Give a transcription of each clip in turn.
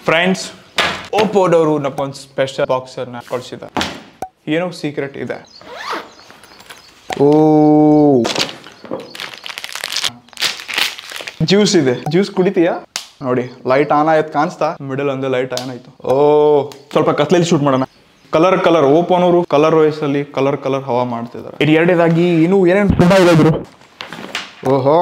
friends ಓಪೋದವರು ನಕ್ಕೊಂದು special ಬಾಕ್ಸರ್ನ ಕಳಿಸಿದ ಏನೋ secret ಇದೆ ಓ ಜ್ಯೂಸ್ ಇದೆ ಜ್ಯೂಸ್ ಕುಡಿತೀಯಾ ನೋಡಿ ಲೈಟ್ ಆನ್ ಆಯ್ತು ಕಾಣಿಸ್ತಾ ಮಿಡಲ್ ಒಂದು ಲೈಟ್ ಆನ್ ಆಯ್ತು ಓ ಸ್ವಲ್ಪ ಕತ್ಲಲ್ಲಿ ಶೂಟ್ ಮಾಡೋಣ ಕಲರ್ ಕಲರ್ ಓಪೋನವರು ಕಲರ್ ವಯಸ್ಸಲ್ಲಿ ಕಲರ್ ಕಲರ್ ಹವಾ ಮಾಡ್ತಿದ್ದಾರೆ ಇದು ಎರಡನೇದಾಗಿ ಇನ್ನೂ ಏನೇನು ತುಂಬ ಇದೆ ಓಹೋ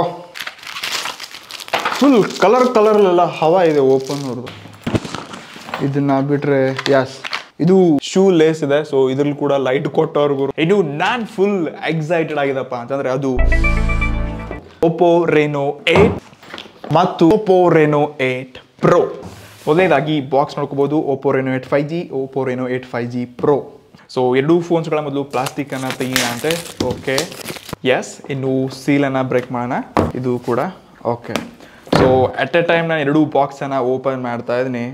ಫುಲ್ ಕಲರ್ ಕಲರ್ಲೆಲ್ಲ ಹವಾ ಇದೆ ಓಪನ್ ಅವ್ರದ್ದು ಇದನ್ನ ಬಿಟ್ರೆ ಯಾಸ್ ಇದು ಶೂ ಲೇಸ್ ಇದೆ ಸೊ ಇದ್ರಲ್ಲಿ ಕೂಡ ಲೈಟ್ ಕೊಟ್ಟವ್ರಿಗೂ ಇನ್ನು ನಾನ್ ಫುಲ್ ಎಕ್ಸೈಟೆಡ್ ಆಗಿದಪ್ಪ ಅಂತಂದ್ರೆ ಅದು ಒಪ್ಪೋ ರೇನೋ ಏಟ್ ಮತ್ತು ಒಪ್ಪೋ ರೇನೋ ಏಟ್ ಪ್ರೋ ಮೊದಲನೇದಾಗಿ ಬಾಕ್ಸ್ ನೋಡ್ಕೋಬಹುದು Oppo Reno eight five G Oppo Reno eight five G pro so ಎರಡೂ ಫೋನ್ಸ್ಗಳ ಮೊದಲು ಪ್ಲಾಸ್ಟಿಕ್ ಅನ್ನ ತೆಗಿಯೋಣ ಅಂತೆ ಓಕೆ ಎಸ್ ಇನ್ನು ಸೀಲನ್ನು ಬ್ರೇಕ್ ಮಾಡೋಣ ಇದು ಕೂಡ okay so at a time ನಾನು ಎರಡೂ ಬಾಕ್ಸನ್ನು ಓಪನ್ ಮಾಡ್ತಾ ಇದ್ದೀನಿ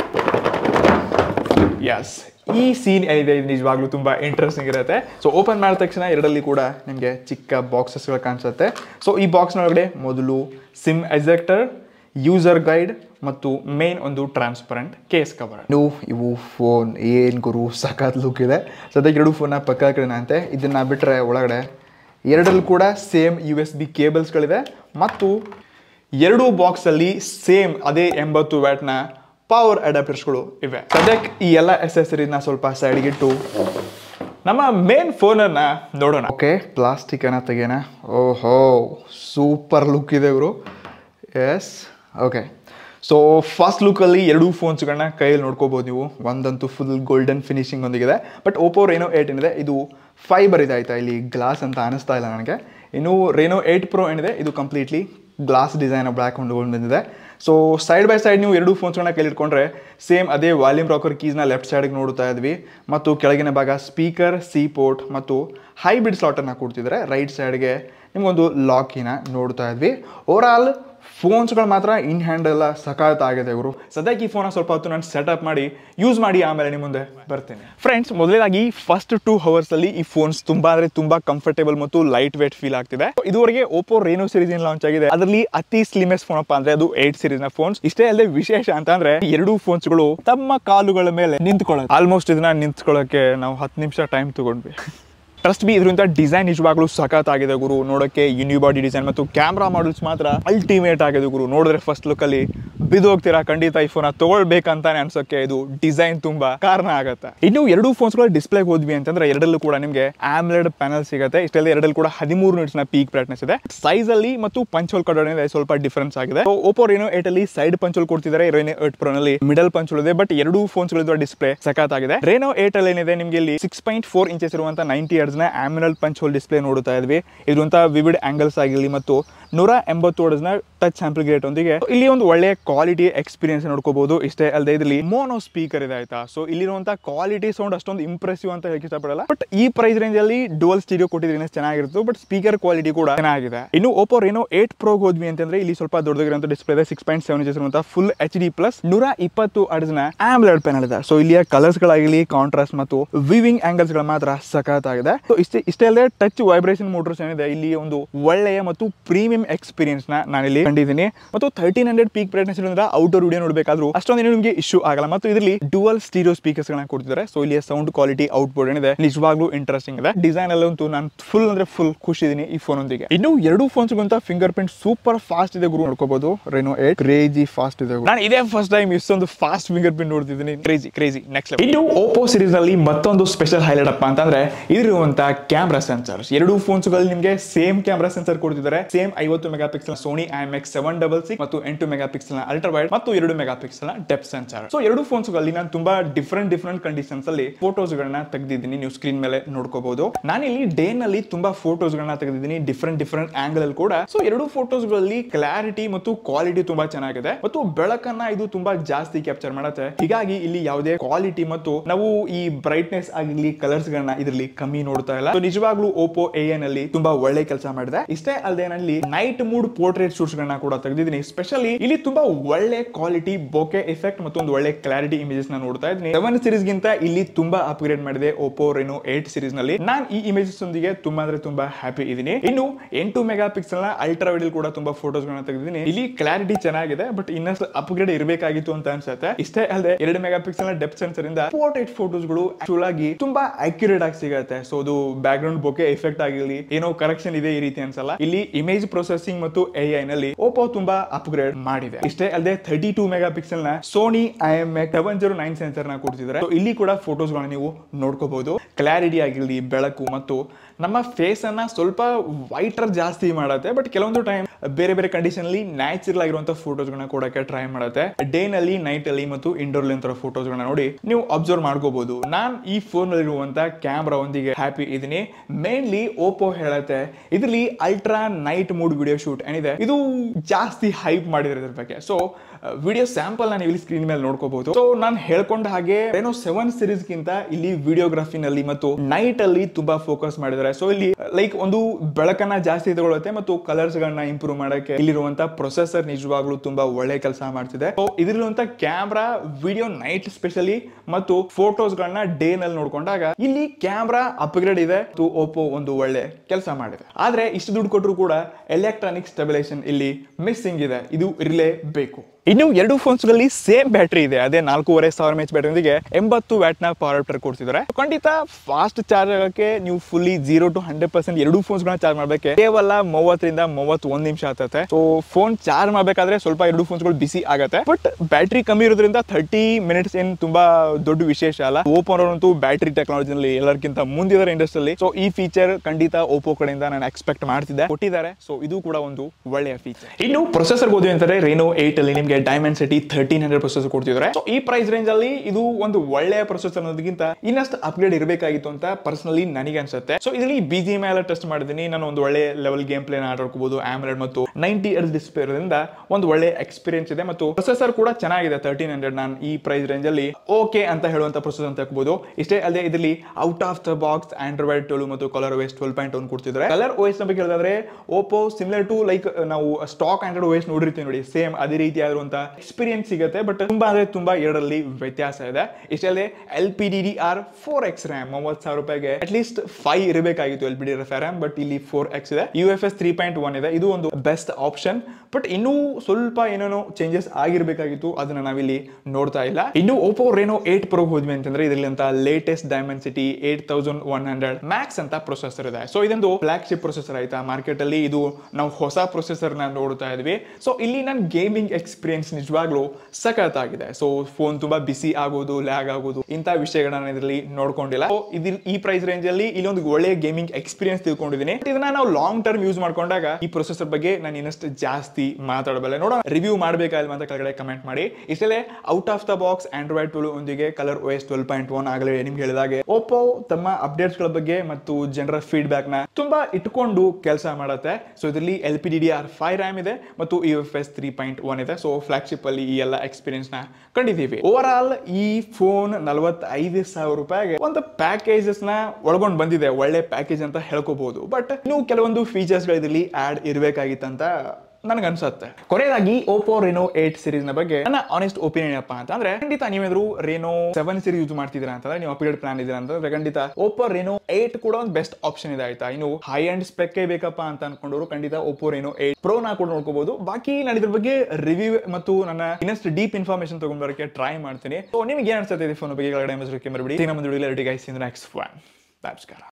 ಎಸ್ ಈ ಸೀನ್ ಏನಿದೆ ಇದು ನಿಜವಾಗ್ಲೂ ತುಂಬ ಇಂಟ್ರೆಸ್ಟಿಂಗ್ ಇರುತ್ತೆ ಸೊ ಓಪನ್ ಮಾಡಿದ ತಕ್ಷಣ ಎರಡಲ್ಲಿ ಕೂಡ ನಿಮಗೆ ಚಿಕ್ಕ ಬಾಕ್ಸಸ್ಗಳು ಕಾಣಿಸುತ್ತೆ ಸೊ ಈ ಬಾಕ್ಸ್ನೊಳಗಡೆ ಮೊದಲು ಸಿಮ್ ಎಜೆಕ್ಟರ್ ಯೂಸರ್ ಗೈಡ್ ಮತ್ತು ಮೇನ್ ಒಂದು ಟ್ರಾನ್ಸ್ಪರೆಂಟ್ ಕೇಸ್ ಕವರ್ ನೀವು ಇವು ಫೋನ್ ಏನು ಗುರು ಸಖತ್ ಲುಕ್ ಇದೆ ಸದ್ಯಕ್ಕೆ ಎರಡು ಫೋನ್ನ ಪಕ್ಕ ಕಡೆನ ಅಂತೆ ಇದನ್ನ ಬಿಟ್ಟರೆ ಒಳಗಡೆ ಎರಡಲ್ಲೂ ಕೂಡ ಸೇಮ್ ಯು ಎಸ್ ಬಿ ಕೇಬಲ್ಸ್ಗಳಿದೆ ಮತ್ತು ಎರಡೂ ಬಾಕ್ಸಲ್ಲಿ ಸೇಮ್ ಅದೇ ಎಂಬತ್ತು ವ್ಯಾಟ್ನ ಪವರ್ ಅಡಾಪ್ಟರ್ಸ್ಗಳು ಇವೆ ಸದ್ಯಕ್ಕೆ ಈ ಎಲ್ಲ ಎಸೆಸರಿನ ಸ್ವಲ್ಪ ಸೈಡ್ಗಿಟ್ಟು ನಮ್ಮ ಮೇನ್ ಫೋನನ್ನು ನೋಡೋಣ ಓಕೆ ಪ್ಲಾಸ್ಟಿಕ್ ಅನ್ನ ತೆಗೆಯೋಣ ಓಹೋ ಸೂಪರ್ ಲುಕ್ ಇದೆ ಇವರು ಎಸ್ ಓಕೆ ಸೊ ಫಸ್ಟ್ ಲುಕ್ಕಲ್ಲಿ ಎರಡೂ ಫೋನ್ಸ್ಗಳನ್ನ ಕೈಯಲ್ಲಿ ನೋಡ್ಕೋಬೋದು ನೀವು ಒಂದಂತೂ ಫುಲ್ ಗೋಲ್ಡನ್ ಫಿನಿಶಿಂಗ್ ಒಂದಿಗಿದೆ ಬಟ್ ಓಪೋ ರೇನೋ ಏಟ್ ಏನಿದೆ ಇದು ಫೈಬರ್ ಇದೆ ಆಯ್ತಾ ಇಲ್ಲಿ ಗ್ಲಾಸ್ ಅಂತ ಅನಿಸ್ತಾ ಇಲ್ಲ ನನಗೆ ಇನ್ನು ರೇನೋ ಏಟ್ ಪ್ರೋ ಏನಿದೆ ಇದು ಕಂಪ್ಲೀಟ್ಲಿ ಗ್ಲಾಸ್ ಡಿಸೈನ್ ಬ್ಲ್ಯಾಕ್ ಹೊಂಡ್ಕೊಂಡು ಬಂದಿದೆ ಸೊ ಸೈಡ್ ಬೈ ಸೈಡ್ ನೀವು ಎರಡು ಫೋನ್ಸ್ಗಳನ್ನ ಕೈಲಿ ಇಟ್ಕೊಂಡ್ರೆ ಸೇಮ್ ಅದೇ ವಾಲ್ಯೂಮ್ ರಾಕರ್ ಕೀಸ್ನ ಲೆಫ್ಟ್ ಸೈಡ್ಗೆ ನೋಡ್ತಾ ಇದ್ವಿ ಮತ್ತು ಕೆಳಗಿನ ಭಾಗ ಸ್ಪೀಕರ್ ಸಿ ಪೋರ್ಟ್ ಮತ್ತು ಹೈಬ್ರಿಡ್ ಸ್ಲಾಟನ್ನು ಕೊಡ್ತಿದ್ದಾರೆ ರೈಟ್ ಸೈಡ್ಗೆ ನಿಮಗೊಂದು ಲಾಕಿನ ನೋಡ್ತಾ ಇದ್ವಿ ಓವರ್ ಆಲ್ ಫೋನ್ಸ್ಗಳು ಮಾತ್ರ ಇನ್ ಹ್ಯಾಂಡ್ ಎಲ್ಲ ಸಖತ್ ಆಗಿದೆ ಇವರು ಸದ್ಯಕ್ಕೆ ಈ ಫೋನ ಸ್ವಲ್ಪ ಹೊತ್ತು ನಾನು ಸೆಟಪ್ ಮಾಡಿ ಯೂಸ್ ಮಾಡಿ ಆಮೇಲೆ ನಿಮ್ಮ ಮುಂದೆ ಬರ್ತೇನೆ ಫ್ರೆಂಡ್ಸ್ ಮೊದಲನೇದಾಗಿ ಫಸ್ಟ್ ಟೂ ಅವರ್ಸ್ ಅಲ್ಲಿ ಈ ಫೋನ್ಸ್ ತುಂಬಾ ಅಂದ್ರೆ ತುಂಬಾ ಕಂಫರ್ಟೇಬಲ್ ಮತ್ತು ಲೈಟ್ ವೇಟ್ ಫೀಲ್ ಆಗ್ತಿದೆ ಇದುವರೆಗೆ ಓಪೋ ರೇನೋ ಸೀರೀಸ್ ಏನ್ ಲಾಂಚ್ ಆಗಿದೆ ಅದರಲ್ಲಿ ಅತಿ ಸ್ಲಿಮೆಸ್ಟ್ ಫೋನ್ ಅಪ್ಪ ಅಂದ್ರೆ ಅದು ಏಟ್ ಸೀರೀಸ್ ನ ಫೋನ್ಸ್ ಇಷ್ಟೇ ಅಲ್ಲದೆ ವಿಶೇಷ ಅಂತ ಅಂದ್ರೆ ಎರಡೂ ಫೋನ್ಸ್ಗಳು ತಮ್ಮ ಕಾಲುಗಳ ಮೇಲೆ ನಿಂತ್ಕೊಳ್ಳೋದು ಆಲ್ಮೋಸ್ಟ್ ಇದನ್ನ ನಿಂತ್ಕೊಳ್ಳೋಕೆ ನಾವು ಹತ್ತು ನಿಮಿಷ ಟೈಮ್ ತಗೊಂಡ್ವಿ ಟ್ರಸ್ಟ್ ಬಿ ಇದರಿಂದ ಡಿಸೈನ್ ನಿಜವಾಗ್ಲೂ ಸಖತ್ ಆಗಿದೆ ಗುರು ನೋಡೋಕ್ಕೆ ಯೂನಿಬಾಡಿ ಡಿಸೈನ್ ಮತ್ತು ಕ್ಯಾಮ್ರಾ ಮಾಡಲ್ಸ್ ಮಾತ್ರ ಅಲ್ಟಿಮೇಟ್ ಆಗಿದೆ ಗುರು ನೋಡಿದ್ರೆ ಫಸ್ಟ್ ಲುಕ್ಕಲ್ಲಿ ಬಿದ್ದು ಹೋಗ್ತೀರಾ ಖಂಡಿತ ಈ ಫೋನ್ ತಗೊಳ್ಬೇಕಂತಾನೆ ಅನ್ಸೋಕೆ ಇದು ಡಿಸೈನ್ ತುಂಬಾ ಕಾರಣ ಆಗುತ್ತೆ ಇನ್ನು ಎರಡು ಫೋನ್ಸ್ಗಳು ಡಿಸ್ಪ್ಲೇಗೆ ಹೋದ್ವಿ ಅಂತಂದ್ರೆ ಎರಡಲ್ಲೂ ಕೂಡ ನಿಮಗೆ ಆಮ್ಲೆಡ್ ಪ್ಯಾನಲ್ ಸಿಗುತ್ತೆ ಇಷ್ಟೆಲ್ಲ ಎರಡಲ್ಲಿ ಕೂಡ ಹದಿಮೂರು ನಿಟ್ಸ್ ನ ಪೀಕ್ ಬ್ರೈಟ್ನೆಸ್ ಇದೆ ಸೈಜ್ ಅಲ್ಲಿ ಮತ್ತು ಪಂಚೋಲ್ ಕಡೆ ಸ್ವಲ್ಪ ಡಿಫರೆನ್ಸ್ ಆಗಿದೆ ಓಪೋ ರೇನೋ ಏಟ್ ಅಲ್ಲಿ ಸೈಡ್ ಪಂಚೋಲ್ ಕೊಡ್ತಿದ್ದಾರೆ ರೇನೋ ಏಟ್ ಪ್ರೋ ನಲ್ಲಿ ಮಿಡಲ್ ಪಂಚೋಲ್ ಇದೆ ಬಟ್ ಎರಡು ಫೋನ್ಸ್ ಡಿಸ್ಪ್ಲೇ ಸಖತ್ ಆಗಿದೆ ರೇನೋ ಏಟ್ ಅಲ್ಲಿ ಏನಿದೆ ನಿಮಗೆ ಇಲ್ಲಿ ಸಿಕ್ಸ್ ಪಾಯಿಂಟ್ ಫೋರ್ ಇಂಚಸ್ ಇರುವಂತ ನೈಂಟಿ ನ ಆಮಿನಲ್ ಪಂಚ್ ಹೋಲ್ ಡಿಸ್ಪ್ಲೇ ನೋಡ್ತಾ ಇದ್ವಿ ಇದ್ರಂತ ವಿವಿಡ್ ಆಂಗಲ್ಸ್ ಆಗಿರಲಿ ಮತ್ತು ನೂರ ಎಂಬತ್ತು ನ ಟಚ್ ಸ್ಯಾಂಪಲ್ ಗ್ರೇಟ್ ಒಂದಿಗೆ ಇಲ್ಲಿ ಒಂದು ಒಳ್ಳೆಯ ಕ್ವಾಲಿಟಿ ಎಕ್ಸ್ಪೀರಿಯನ್ಸ್ ನೋಡ್ಕೋಬಹುದು ಇಷ್ಟೇ ಅಲ್ಲದೆ ಇದರಲ್ಲಿ ಮೋನೋ ಸ್ಪೀಕರ್ ಇದೆ ಆಯ್ತಾ ಸೊ ಇಲ್ಲಿರುವಂತ ಕ್ವಾಲಿಟಿ ಸೌಂಡ್ ಅಷ್ಟೊಂದು ಇಂಪ್ರೆಸಿವ್ ಅಂತ ಹೇಳಕ್ ಇಷ್ಟಪಡಲ್ಲ ಬಟ್ ಈ ಪ್ರೈಸ್ ರೇಂಜ್ ಅಲ್ಲಿ ಡುವಲ್ ಸ್ಟೀರಿಯೋ ಕೊಟ್ಟಿದ್ರೆ ಚೆನ್ನಾಗಿರುತ್ತೆ ಬಟ್ ಸ್ಪೀಕರ್ ಕ್ವಾಲಿಟಿ ಕೂಡ ಚೆನ್ನಾಗಿದೆ ಇನ್ನು ಓಪೋ ರೇನೋ ಏಟ್ ಪ್ರೋ ಹೋದ್ವಿ ಅಂತಂದ್ರೆ ಇಲ್ಲಿ ಸ್ವಲ್ಪ ದೊಡ್ಡದಾಗಿರುವಂತ ಡಿಸ್ಪ್ಲೇ ಇದೆ ಸಿಕ್ಸ್ ಪಾಯಿಂಟ್ ಸೆವೆನ್ ಇಂಚಸ್ ಇರುವಂತ ಫುಲ್ ಎಚ್ ಡಿ ಪ್ಲಸ್ ನೂರ ಇಪ್ಪತ್ತು ಅಡ್ಸ್ನ ಆಮ್ಲೆಡ್ ಪ್ಯಾನಲ್ ಇದೆ ಸೊ ಇಲ್ಲಿಯ ಕಲರ್ಸ್ ಗಳಾಗಲಿ ಕಾಂಟ್ರಾಸ್ಟ್ ಮತ್ತು ವಿವಿಂಗ್ ಆಂಗಲ್ಸ್ ಗಳು ಮಾತ್ರ ಸಖತ್ ಆಗಿದೆ ಸೊ ಇಷ್ಟೇ ಇಷ್ಟೇ ಅಲ್ಲದೆ ಟಚ್ ವೈಬ್ರೇಷನ್ ಮೋಟರ್ಸ್ ಏನಿದೆ ಇಲ್ಲಿ ಒಂದು ಒಳ್ಳೆಯ ಮತ್ತು ಪ್ರೀಮಿಯಂ ಎಕ್ಸ್ಪೀರಿಯನ್ಸ್ ನ ನಾನಿಲ್ಲಿ ಕಂಡಿದ್ದೀನಿ ಮತ್ತು ತರ್ಟೀನ್ ಹಂಡ್ರೆಡ್ ಪೀಕ್ ಬ್ರೈಟ್ನೆಸ್ ಇರೋದ್ರಿಂದ ಔಟ್ಡೋರ್ ವಿಡಿಯೋ ನೋಡಬೇಕಾದ್ರೂ ಅಷ್ಟೊಂದು ನಿಮಗೆ ಇಶ್ಯೂ ಆಗಲ್ಲ ಮತ್ತು ಇದರಲ್ಲಿ ಡುವಲ್ ಸ್ಟೀರಿಯೋ ಸ್ಪೀಕರ್ಸ್ ಗಳನ್ನ ಕೊಡ್ತಿದ್ದಾರೆ ಸೊ ಇಲ್ಲಿಯ ಸೌಂಡ್ ಕ್ವಾಲಿಟಿ ಔಟ್ಪುಟ್ ಏನಿದೆ ನಿಜವಾಗ್ಲೂ ಇಂಟ್ರೆಸ್ಟಿಂಗ್ ಇದೆ ಡಿಸೈನ್ ಅಲ್ಲಂತೂ ನಾನು ಫುಲ್ ಅಂದ್ರೆ ಫುಲ್ ಖುಷಿ ಇದೀನಿ ಈ ಫೋನ್ ಒಂದಿಗೆ ಇನ್ನು ಎರಡು ಫೋನ್ಸ್ ಗೊಂತ ಫಿಂಗರ್ ಪ್ರಿಂಟ್ ಸೂಪರ್ ಫಾಸ್ಟ್ ಇದೆ ಗುರು ನೋಡ್ಕೋಬಹುದು ರೆನೋ ಏಟ್ ಕ್ರೇಜಿ ಫಾಸ್ಟ್ ಇದೆ ನಾನು ಇದೇ ಫಸ್ಟ್ ಟೈಮ್ ಇಷ್ಟೊಂದು ಫಾಸ್ಟ್ ಫಿಂಗರ್ ಪ್ರಿಂಟ್ ನೋಡ್ತಿದ್ದೀನಿ ಕ್ರೇಜಿ ಕ್ರೇಜಿ ನೆಕ್ಸ್ಟ್ ಇನ್ನು ಓಪೋ ಸೀರೀಸ್ ನಲ್ಲಿ ಮತ್ತೊಂದು ಸ್ಪೆಷಲ್ ಹೈಲೈಟ್ ಅಪ್ಪ ಅಂತಂದ್ರೆ ಇದಿರುವಂತ ಕ್ಯಾಮ್ರಾ ಸೆನ್ಸರ್ಸ್ ಎರಡು ಫೋನ್ಸ್ ಗಳು ನಿಮಗೆ ಸೇಮ್ ಕ್ಯಾಮ್ರಾ ಸೆನ್ಸರ್ ಕೊಡ್ತಿದ್ದಾರೆ ಸೇಮ್ ಐವತ್ತು megapixel Sony I X seven double six ಮತ್ತು ಎಂಟು ಮೆಗಾ ಪಿಕ್ಸೆಲ್ ನ ಅಲ್ಟ್ರಾ ವೈಡ್ ಮತ್ತು ಎರಡು ಮೆಗಾ ಪಿಕ್ಸೆಲ್ ನ ಡೆಪ್ ಸೆನ್ಸರ್ ಸೊ ಎರಡು ಫೋನ್ಸ್ ಗಳಲ್ಲಿ ನಾನು ತುಂಬಾ ಡಿಫ್ರೆಂಟ್ ಡಿಫ್ರೆಂಟ್ ಕಂಡೀಷನ್ಸ್ ಅಲ್ಲಿ ಫೋಟೋಸ್ ಗಳನ್ನ ತೆಗೆದಿದ್ದೀನಿ ನೀವು ಸ್ಕ್ರೀನ್ ಮೇಲೆ ನೋಡ್ಕೋಬಹುದು ನಾನಿಲ್ಲಿ ಡೇ ನಲ್ಲಿ ತುಂಬಾ ಫೋಟೋಸ್ ಗಳನ್ನ ತೆಗೆದಿದ್ದೀನಿ ಡಿಫ್ರೆಂಟ್ ಡಿಫ್ರೆಂಟ್ ಆಂಗಲ್ ಅಲ್ಲಿ ಕೂಡ ಸೊ ಎರಡು ಫೋಟೋಸ್ ಗಳಲ್ಲಿ ಕ್ಲಾರಿಟಿ ಮತ್ತು ಕ್ವಾಲಿಟಿ ತುಂಬಾ ಚೆನ್ನಾಗಿದೆ ಮತ್ತು ಬೆಳಕನ್ನ ಇದು ತುಂಬಾ ಜಾಸ್ತಿ ಕ್ಯಾಪ್ಚರ್ ಮಾಡುತ್ತೆ ಹೀಗಾಗಿ ಇಲ್ಲಿ ಯಾವುದೇ ಕ್ವಾಲಿಟಿ ಮತ್ತು ನಾವು ಈ ಬ್ರೈಟ್ನೆಸ್ ಆಗಿರ್ಲಿ ಕಲರ್ಸ್ ಗಳನ್ನ ಇದರಲ್ಲಿ ಕಮ್ಮಿ ನೋಡ್ತಾ ಇಲ್ಲ So, ನಿಜವಾಗ್ಲೂ ಓಪೋ ಎ ಎನ್ ಅಲ್ಲಿ ತುಂಬಾ ಒಳ್ಳೆ ಕೆಲಸ ಮಾಡಿದೆ ಇಷ್ಟೇ ಅಲ್ಲದೆ ನಲ್ಲಿ ನೈಟ್ ಮೂಡ್ ಪೋರ್ಟ್ರೇಟ್ ಶೂಟ್ಸ್ ಗಳನ್ನ ಕೂಡ ತೆಗೆದಿದ್ದೀನಿ ಸ್ಪೆಷಲಿ ಇಲ್ಲಿ ತುಂಬಾ ಒಳ್ಳೆ ಕ್ವಾಲಿಟಿ ಬೋಕೆ ಎಫೆಕ್ಟ್ ಮತ್ತು ಒಂದು ಒಳ್ಳೆ ಕ್ಲಾರಿಟಿ ಇಮೇಜಸ್ ನ ನೋಡ್ತಾ ಇದ್ದೀನಿ ಸೆವೆನ್ ಸೀರೀಸ್ ಗಿಂತ ಇಲ್ಲಿ ತುಂಬಾ ಅಪ್ಗ್ರೇಡ್ ಮಾಡಿದೆ ಓಪೋ ರೆನೋ ಏಟ್ ಸೀರೀಸ್ ನಲ್ಲಿ ನಾನು ಈ ಇಮೇಜಸ್ ಒಂದಿಗೆ ತುಂಬಾ ಅಂದ್ರೆ ತುಂಬಾ ಹ್ಯಾಪಿ ಇದೀನಿ ಇನ್ನು ಎಂಟು ಮೆಗಾ ಪಿಕ್ಸೆಲ್ ನ ಅಲ್ಟ್ರಾ ವೈಡ್ ಕೂಡ ತುಂಬಾ ಫೋಟೋಸ್ ಗಳನ್ನ ತೆಗೆದಿದ್ದೀನಿ ಇಲ್ಲಿ ಕ್ಲಾರಿಟಿ ಚೆನ್ನಾಗಿದೆ ಬಟ್ ಇನ್ನಷ್ಟು ಅಪ್ಗ್ರೇಡ್ ಇರಬೇಕಾಗಿತ್ತು ಅಂತ ಅನ್ಸುತ್ತೆ ಇಷ್ಟೇ ಅಲ್ಲದೆ ಎರಡು ಮೆಗಾ ಪಿಕ್ಸೆಲ್ ನ ಡೆಪ್ ಸೆನ್ಸರ್ ಇಂದ ಪೋರ್ಟ್ರೇಟ್ ಫೋಟೋಸ್ ಗಳು ಆಕ್ಚುಲ್ ಆಗಿ ತುಂಬಾ ಅಕ್ಯುರೇಟ್ ಆಗಿ ಸಿಗುತ್ತೆ ಸೊ ಅದು ಬ್ಯಾಕ್ ಗ್ರೌಂಡ್ ಬೋಕೆ ಎಫೆಕ್ಟ್ ಆಗಿರಲಿ ಏನೋ ಕರೆಕ್ಷನ್ ಇದೆ ಈ ರೀತಿ ಅನ್ಸಲ್ಲ ಇಲ್ಲಿ ಇಮೇಜ್ ಪ್ರೊಸೆಸಿಂಗ್ ಮತ್ತು ಎ ಐ ನಲ್ಲಿ ಓಪೋ ತುಂಬಾ ಅಪ್ಗ್ರೇಡ್ ಮಾಡಿದೆ ಇಷ್ಟೇ ಅಲ್ಲದೆ ಥರ್ಟಿ ಟೂ ಮೆಗಾ ಪಿಕ್ಸೆಲ್ ನ Sony I M seven zero nine sensor ನ ಕೊಡ್ತಿದ್ದಾರೆ So ಇಲ್ಲಿ ಕೂಡ ಫೋಟೋಸ್ ಗಳನ್ನ ನೀವು ನೋಡ್ಕೋಬಹುದು ಕ್ಲಾರಿಟಿ ಆಗಿರಲಿ ಬೆಳಕು ಮತ್ತು ನಮ್ಮ ಫೇಸ್ ಅನ್ನ ಸ್ವಲ್ಪ ವೈಟರ್ ಜಾಸ್ತಿ ಮಾಡುತ್ತೆ ಬಟ್ ಕೆಲವೊಂದು ಟೈಮ್ ಬೇರೆ ಬೇರೆ ಕಂಡೀಷನ್ ಅಲ್ಲಿ ನ್ಯಾಚುರಲ್ ಆಗಿರುವಂತಹ ಫೋಟೋಸ್ ಗಳನ್ನ ಕೊಡಕ್ಕೆ ಟ್ರೈ ಮಾಡುತ್ತೆ ಡೇ ನಲ್ಲಿ ನೈಟ್ ಅಲ್ಲಿ ಮತ್ತು ಇಂಡೋರ್ ತರ ಫೋಟೋಸ್ ಗಳನ್ನ ನೋಡಿ ನೀವು ಅಬ್ಸರ್ವ್ ಮಾಡ್ಕೋಬಹುದು ನಾನ್ ಈ ಫೋನ್ ನಲ್ಲಿರುವಂತ ಕ್ಯಾಮ್ರಾ ಒಂದಿಗೆ ಹ್ಯಾಪಿ ಇದೀನಿ ಮೇನ್ಲಿ ಓಪೋ ಹೇಳುತ್ತೆ ಇದರಲ್ಲಿ ultra night mode video shoot ಏನಿದೆ ಇದು ಜಾಸ್ತಿ ಹೈಪ್ ಮಾಡಿದ್ರೆ ಇದ್ರ ಬಗ್ಗೆ ಸೊ ವಿಡಿಯೋ ಸ್ಯಾಂಪಲ್ ನಾನು ಇಲ್ಲಿ ಸ್ಕ್ರೀನ್ ಮೇಲೆ ನೋಡ್ಕೋಬಹುದು ಸೊ ನಾನು ಹೇಳ್ಕೊಂಡ ಹಾಗೆ ಏನೋ ಸೆವೆನ್ ಸೀರೀಸ್ ಗಿಂತ ಇಲ್ಲಿ ವಿಡಿಯೋಗ್ರಫಿನಲ್ಲಿ ಮತ್ತು ನೈಟ್ ಅಲ್ಲಿ ತುಂಬಾ ಫೋಕಸ್ ಮಾಡಿದ್ದಾರೆ ಸೊ ಇಲ್ಲಿ ಲೈಕ್ ಒಂದು ಬೆಳಕನ್ನ ಜಾಸ್ತಿ ತಗೊಳುತ್ತೆ ಮತ್ತು ಕಲರ್ಸ್ ಗಳನ್ನ ಇಂಪ್ರೂವ್ ಮಾಡಕ್ಕೆ ಇಲ್ಲಿರುವಂತ ಪ್ರೊಸೆಸರ್ ನಿಜವಾಗ್ಲೂ ತುಂಬಾ ಒಳ್ಳೆ ಕೆಲಸ ಮಾಡ್ತಿದೆ ಸೊ ಇದರಲ್ಲಿರುವಂತ ಕ್ಯಾಮ್ರಾ ವಿಡಿಯೋ ನೈಟ್ ಸ್ಪೆಷಲಿ ಮತ್ತು ಫೋಟೋಸ್ ಗಳನ್ನ ಡೇ ನಲ್ಲಿ ನೋಡ್ಕೊಂಡಾಗ ಇಲ್ಲಿ ಕ್ಯಾಮ್ರಾ ಅಪ್ಗ್ರೇಡ್ ಇದೆ ಮತ್ತು ಓಪೋ ಒಂದು ಒಳ್ಳೆ ಕೆಲಸ ಮಾಡಿದೆ ಆದ್ರೆ ಇಷ್ಟು ದುಡ್ಡು ಕೊಟ್ಟರು ಕೂಡ ಎಲೆಕ್ಟ್ರಾನಿಕ್ ಸ್ಟೆಬಿಲೇಷನ್ ಇಲ್ಲಿ ಮಿಸ್ಸಿಂಗ್ ಇದೆ ಇದು ಇರಲೇಬೇಕು ಇನ್ನು ಎರಡು ಫೋನ್ಸ್ ಗಳಲ್ಲಿ ಸೇಮ್ ಬ್ಯಾಟ್ರಿ ಇದೆ ಅದೇ ನಾಲ್ಕೂವರೆ ಸಾವಿರ ಎಚ್ ಬ್ಯಾಟ್ರಿಯೊಂದಿಗೆ ಎಂಬತ್ತು ವ್ಯಾಟ್ ನ ಪವರ್ ಅಡಾಪ್ಟರ್ ಕೊಡ್ತಿದ್ದಾರೆ ಖಂಡಿತ ಫಾಸ್ಟ್ ಚಾರ್ಜ್ ಆಗಕ್ಕೆ ನೀವು fully zero to hundred percent ಎರಡು ಫೋನ್ಸ್ ಗಳನ್ನ ಚಾರ್ಜ್ ಮಾಡ್ಬೇಕು ಕೇವಲ ಮೂವತ್ತರಿಂದ ಮೂವತ್ತು ಒಂದ್ ನಿಮಿಷ ಆಗ್ತದೆ ಸೊ ಫೋನ್ ಚಾರ್ಜ್ ಮಾಡ್ಬೇಕಾದ್ರೆ ಸ್ವಲ್ಪ ಎರಡು ಫೋನ್ಸ್ ಗಳು ಬಿಸಿ ಆಗತ್ತೆ ಬಟ್ ಬ್ಯಾಟ್ರಿ ಕಮ್ಮಿ ಇರೋದ್ರಿಂದ ಥರ್ಟಿ ಮಿನಿಟ್ಸ್ ಏನ್ ತುಂಬಾ ದೊಡ್ಡ ವಿಶೇಷ ಅಲ್ಲ ಓಪೋ ಅವರಂತೂ ಬ್ಯಾಟ್ರಿ ಟೆಕ್ನಾಲಜಿನಲ್ಲಿ ಎಲ್ಲರಿಗಿಂತ ಮುಂದಿದ್ದಾರೆ ಇಂಡಸ್ಟ್ರಿಯಲ್ಲಿ ಸೊ ಈ ಫೀಚರ್ ಖಂಡಿತ ಓಪೋ ಕಡೆಯಿಂದ ನಾನು ಎಕ್ಸ್ಪೆಕ್ಟ್ ಮಾಡ್ತಿದ್ದೆ ಕೊಟ್ಟಿದ್ದಾರೆ ಸೊ ಇದು ಕೂಡ ಒಂದು ಒಳ್ಳೆಯ ಫೀಚರ್ ಇನ್ನು ಪ್ರೊಸೆಸರ್ ಹೋದ್ವಿ ಅಂತಾರೆ ರೇನೋ ಏಟ್ ಅಲ್ಲಿ ನಿಮಗೆ Dimensity thirteen hundred processor ಕೊಡ್ತಿದ್ದಾರೆ ಸೊ ಈ ಪ್ರೈಸ್ ರೇಂಜ್ ಅಲ್ಲಿ ಇದು ಒಂದು ಒಳ್ಳೆಯ ಪ್ರೊಸೆಸರ್ ಅನ್ನೋದಕ್ಕಿಂತ ಇನ್ನಷ್ಟು ಅಪ್ಗ್ರೇಡ್ ಇರಬೇಕಾಗಿತ್ತು ಅಂತ ಪರ್ಸನಲಿ ನನಗೆ ಅನ್ಸುತ್ತೆ ಸೊ ಇದರಲ್ಲಿ ಬಿ ಜಿ ಎಮ್ ಎಲ್ಲ ಟೆಸ್ಟ್ ಮಾಡಿದ್ದೀನಿ ನಾನು ಒಂದು ಒಳ್ಳೆ ಲೆವೆಲ್ ಗೇಮ್ ಪ್ಲೇನ ಆಡ್ಕೋಬಹುದು ಆಮ್ರೆಡ್ ಮತ್ತು ನೈಂಟಿ ಎರ್ಸ್ ಡಿಸ್ಪ್ಲೇ ಇರೋದ್ರಿಂದ ಒಂದು ಒಳ್ಳೆ ಎಕ್ಸ್ಪೀರಿಯನ್ಸ್ ಇದೆ ಮತ್ತು ಪ್ರೊಸೆಸರ್ ಕೂಡ ಚೆನ್ನಾಗಿದೆ ತರ್ಟೀನ್ ಹಂಡ್ರೆಡ್ ನಾನು ಈ ಪ್ರೈಸ್ ರೇಂಜ್ ಅಲ್ಲಿ ಓಕೆ ಅಂತ ಹೇಳುವಂತ ಪ್ರೊಸೆಸರ್ ಅಂತ ಹಾಕಬಹುದು ಇಷ್ಟೇ ಅಲ್ಲದೆ ಇದರಲ್ಲಿ out of the box Android twelve ಮತ್ತು colour OS twelve point one ಕೊಡ್ತಿದ್ದಾರೆ ಕಲರ್ ಓಎಸ್ ಬಗ್ಗೆ ಹೇಳಿದ್ರೆ ಓಪೋ ಸಿಮಿಲರ್ ಟು ಲೈಕ್ ನಾವು ಸ್ಟಾಕ್ ಆಂಡ್ರಾಯ್ಡ್ ಓಎಸ್ ನೋಡಿರ್ತೀವಿ ನೋಡಿ ಸೇಮ್ ಅದೇ ರೀತಿಯಾಗಿರುವಂತ ಎಕ್ಸ್ಪೀರಿಯನ್ಸ್ ಸಿಗುತ್ತೆ ಬಟ್ ತುಂಬಾ ಅಂದ್ರೆ ತುಂಬಾ ಎರಡರಲ್ಲಿ ವ್ಯತ್ಯಾಸ ಇದೆ ಇಷ್ಟಲ್ಲದೆ L P D D R four X RAM ಮೂವತ್ತು ಸಾವಿರ ರೂಪಾಯಿಗೆ ಅಟ್ ಲೀಸ್ಟ್ ಫೈವ್ ಇರಬೇಕಾಗಿತ್ತು L P D RAM but ಇಲ್ಲಿ ಫೋರ್ ಎಕ್ಸ್ ಇದೆ U F S three point one ಇದೆ ಇದು ಒಂದು ಬೆಸ್ಟ್ ಆಪ್ಷನ್ ಬಟ್ ಇನ್ನೂ ಸ್ವಲ್ಪ ಏನೇನೋ ಚೇಂಜಸ್ ಆಗಿರ್ಬೇಕಾಗಿತ್ತು ಅದನ್ನ ನಾವಿಲ್ಲಿ ನೋಡ್ತಾ ಇಲ್ಲ ಇನ್ನು ಓಪೋ ರೇನೋ ಏಟ್ ಪ್ರೋ ಹೋದ್ವಿ ಅಂತಂದ್ರೆ ಇದರಲ್ಲಿ ಅಂತ latest Dimensity eight thousand one hundred max ಅಂತ ಪ್ರೊಸೆಸರ್ ಇದೆ ಸೊ ಇದೊಂದು ಫ್ಲಾಗ್ಶಿಪ್ ಪ್ರೊಸೆಸರ್ ಆಯ್ತಾ ಮಾರ್ಕೆಟ್ ಅಲ್ಲಿ ಇದು ನಾವು ಹೊಸ ಪ್ರೊಸೆಸರ್ ನ ನೋಡ್ತಾ ಇದ್ವಿ ಸೊ ಇಲ್ಲಿ ನನ್ನ ಗೇಮಿಂಗ್ ಎಕ್ಸ್ಪೀರಿಯನ್ಸ್ ನಿಜವಾಗ್ಲೂ ಸಖತ್ತಾಗಿದೆ ಸೊ ಫೋನ್ ತುಂಬಾ ಬಿಸಿ ಆಗೋದು ಲ್ಯಾಗ್ ಆಗೋದು ಇಂಥ ವಿಷಯಗಳನ್ನ ಇದರಲ್ಲಿ ನೋಡ್ಕೊಂಡಿಲ್ಲ ಸೊ ಇದಿಲ್ ಈ ಪ್ರೈಸ್ ರೇಂಜ್ ಅಲ್ಲಿ ಇಲ್ಲೊಂದು ಒಳ್ಳೆ ಗೇಮಿಂಗ್ ಎಕ್ಸ್ಪೀರಿಯನ್ಸ್ ತಿಳ್ಕೊಂಡಿದ್ದೀನಿ But ಇದನ್ನ ನಾವು ಲಾಂಗ್ ಟರ್ಮ್ ಯೂಸ್ ಮಾಡ್ಕೊಂಡಾಗ ಈ ಪ್ರೊಸೆಸರ್ ಬಗ್ಗೆ ನಾನು ಇನ್ನಷ್ಟು ಜಾಸ್ತಿ ಮಾತಾಡಬಲ್ಲೆ ನೋಡೋಣ ರಿವ್ಯೂ ಮಾಡಬೇಕಾಗಿಲ್ಲ ಅಂತ ಕೆಳಗಡೆ ಕಮೆಂಟ್ ಮಾಡಿ ಇಷ್ಟೇ out of the box Android twelve ಒಂದಿಗೆ colour O S twelve point one ಆಗಲೇ ನಿಮ್ಗೆ ಹೇಳಿದಾಗೆ ಓಪೋ ತಮ್ಮ ಅಪ್ಡೇಟ್ಸ್ ಗಳ ಬಗ್ಗೆ ಮತ್ತು ಜನರ ಫೀಡ್ಬ್ಯಾಕ್ ನ ತುಂಬಾ ಇಟ್ಕೊಂಡು ಕೆಲಸ ಮಾಡುತ್ತೆ ಸೊ ಇದರಲ್ಲಿ L P D D R five RAM ಇದೆ ಮತ್ತು U F S three point one ಇದೆ ಸೊ ಫ್ಲಾಗ್ಶಿಪ್ ಅಲ್ಲಿ ಈ ಎಲ್ಲ ಎಕ್ಸ್ಪೀರಿಯನ್ಸ್ ನ ಕಂಡಿದ್ದೀವಿ ಓವರ್ ಆಲ್ ಈ ಫೋನ್ ನಲವತ್ತೈದು ಸಾವಿರ ರೂಪಾಯಿಗೆ ಒಂದು ಪ್ಯಾಕೇಜಸ್ ನ ಒಳಗೊಂಡು ಬಂದಿದೆ ಒಳ್ಳೆ ಪ್ಯಾಕೇಜ್ ಅಂತ ಹೇಳ್ಕೋಬಹುದು ಬಟ್ ಇನ್ನು ಕೆಲವೊಂದು ಫೀಚರ್ಸ್ ಗಳು ಇದರಲ್ಲಿ ಆಡ್ ಇರಬೇಕಾಗಿತ್ತಂತ ನನಗೆ ಅನ್ಸುತ್ತೆ ಕೊನೆಯದಾಗಿ ಓಪೋ ರೆನೋ ಏಟ್ ಸೀರೀಸ್ ನ ಬಗ್ಗೆ ನನ್ನ ಆನೆಸ್ಟ್ ಒಪಿನಿಯನ್ ಏನಪ್ಪ ಅಂತ ಅಂದ್ರೆ ಖಂಡಿತ ನೀವೇನಾದ್ರು ರೆನೋ ಸೆವೆನ್ ಸೀರೀಸ್ ಯೂಸ್ ಮಾಡ್ತಿದ್ದೀರಾ ಅಂತಂದ್ರೆ ನೀವು ಅಪ್ಗ್ರೇಡ್ ಪ್ಲಾನ್ ಇದೀರಾ ಅಂತಂದ್ರೆ ಖಂಡಿತ ಓಪೋ ರೆನೋ ಏಟ್ ಕೂಡ ಒಂದು ಬೆಸ್ಟ್ ಆಪ್ಷನ್ ಇದೆ ಆಯ್ತಾ ಇನ್ನು ಹೈ ಅಂಡ್ ಸ್ಪೆಕ್ ಬೇಕಪ್ಪ ಅಂತ ಅನ್ಕೊಂಡವರು ಖಂಡಿತ ಓಪೋ ರೆನೋ ಏಟ್ ಪ್ರೋ ನಾ ಕೂಡ ನೋಡ್ಕೋಬಹುದು ಬಾಕಿ ನಾನು ಇದ್ರ ಬಗ್ಗೆ ರಿವ್ಯೂ ಮತ್ತು ನನ್ನ ಇನ್ನಷ್ಟು ಡೀಪ್ ಇನ್ಫಾರ್ಮೇಶನ್ ತಗೊಂಡ್ಬರಕ್ಕೆ ಟ್ರೈ ಮಾಡ್ತೀನಿ ಸೊ ನಿಮ್ಗೆ ಏನ್ ಅನ್ಸುತ್ತೆ ಫೋನ್ ಬಗ್ಗೆ ಕೆಳಗಡೆ ಮರಿಬಿಡಿ ನಮ್ಮ ನೆಕ್ಸ್ಟ್ ಒನ್ ನಮಸ್ಕಾರ